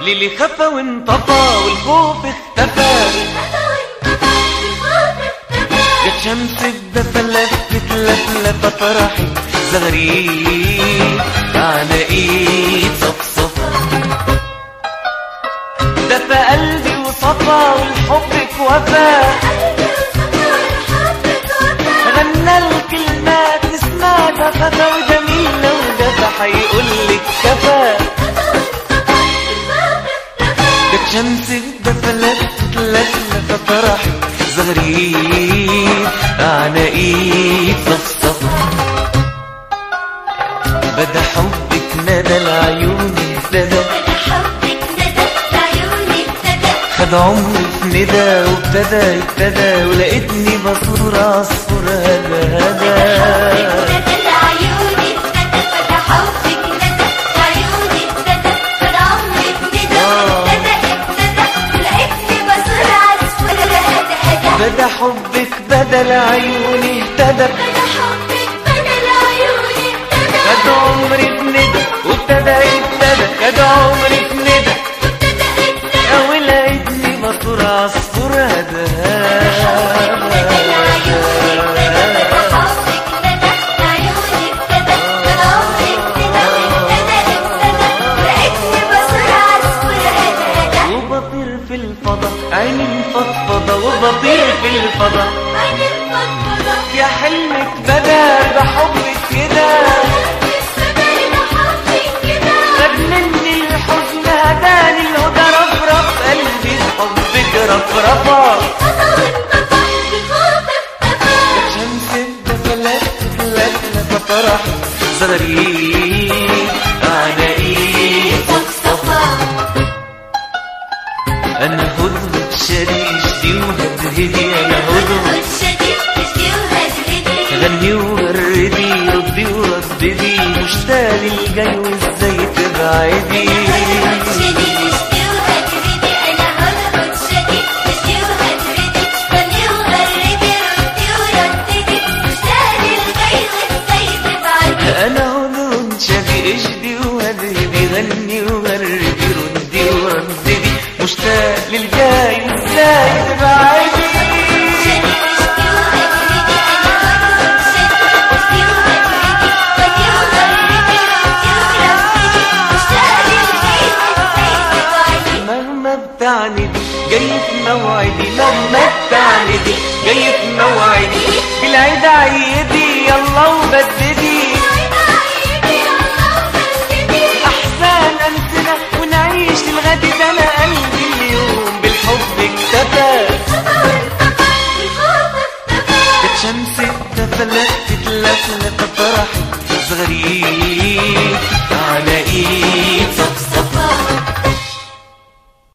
اللي خفى وانطفى والخوف اختفى جت شمس الدفى لفت لفلفة فرحي زغريد على ايد صفصفة دفى قلبي وصفى والحبك وفى غنى الكلمات نسمعها خفى وجميلة ودفى حيقولك كفى جت شمس الدفى لفت لفلفة فرحي زغريد على ايد صفصفة بدا حبك ندى العيون اهتدى خد عمري في ندى وابتدى ابتدى ولقيتني بصور عصفور هدا هدا بدا حبك بدل عيوني اهتدى خد عمري في ندى وابتدى ابتدى خد عمري في ندى ولقيتني بصور عصفور هدا وبطير في الفضا عيني مفضفضة وبطير في الفضا يا حلمك بدا بحبك كده خد مني الحزن هداني الهدى رفرف قلبي بحبك رفرفة شمس الدفى لفت لفلفة فرح زغريد على ايد صفصفة انا هدهد شريش دي وهدهدي انا هدهد غني وغردي ردي ورددي مشتاق للجاي وازاي تبعدي انا هدهد شبي اشدي وهدهدي غني وغردي ردي ورددي مشتاق للجاي وازاي تبعدي مهما بتعندي جاي في موعدي مهما بتعندي جاي في موعدي بالعيد عيدي يلا وبددي احزان انسنا ونعيش الغد ده انا قلبي اليوم بالحب اكتفى كانت شمس الدفى لفت لفلفة فرحي صغير